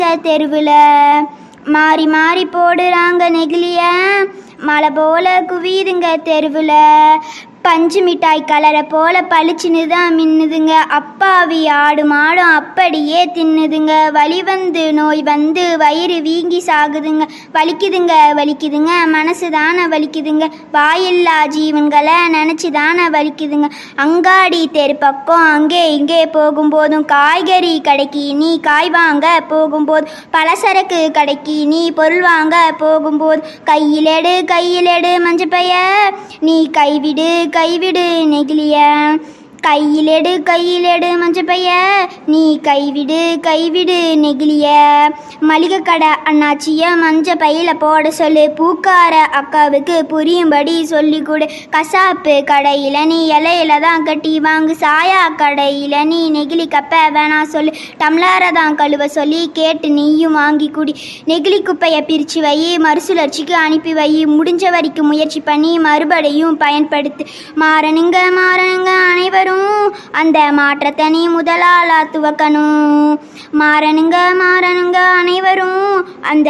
தெருவில் மாறி மாறி போடுறாங்க நெகிழிய மழை போல குவியுதுங்க தெருவில் பஞ்சு மிட்டாய் கலரை போல பளிச்சுன்னு தான் மின்னுதுங்க அப்பாவி ஆடு மாடும் அப்படியே தின்னுதுங்க வலி வந்து நோய் வந்து வயிறு வீங்கி சாகுதுங்க வலிக்குதுங்க வலிக்குதுங்க மனசு தானே வலிக்குதுங்க வாயில்லா ஜீவன்களை நினச்சி தானே வலிக்குதுங்க அங்காடி தெரு பக்கம் அங்கே இங்கே போகும்போதும் காய்கறி கடைக்கு நீ காய் வாங்க போகும்போது பலசரக்கு கடைக்கு நீ பொருள் வாங்க போகும்போது கையிலெடு கையிலெடு மஞ்சப்பைய நீ கைவிடு கைவிடு நெகிழிய கையிலெடு கையிலெடு மஞ்சப்பைய நீ கைவிடு கைவிடு நெகிழிய மளிகை கடை அண்ணாச்சிய மஞ்ச பையில போட சொல்லு பூக்கார அக்காவுக்கு புரியும்படி சொல்லி கொடு கசாப்பு கடையில் நீ இலையில தான் கட்டி வாங்கு சாயா கடையில் நீ நெகிழி கப்ப வேணாம் சொல்லு டம்ளரை தான் கழுவ சொல்லி கேட்டு நீயும் வாங்கி குடி நெகிழி குப்பையை பிரித்து வை மறுசுழற்சிக்கு அனுப்பி வை முடிஞ்ச வரைக்கும் முயற்சி பண்ணி மறுபடியும் பயன்படுத்து மாறனுங்க மாறனுங்க அனைவரும் அந்த மாற்றத்தை நீ முதலாளா துவக்கணும் மாறனுங்க மாறனுங்க அனைவரும் அந்த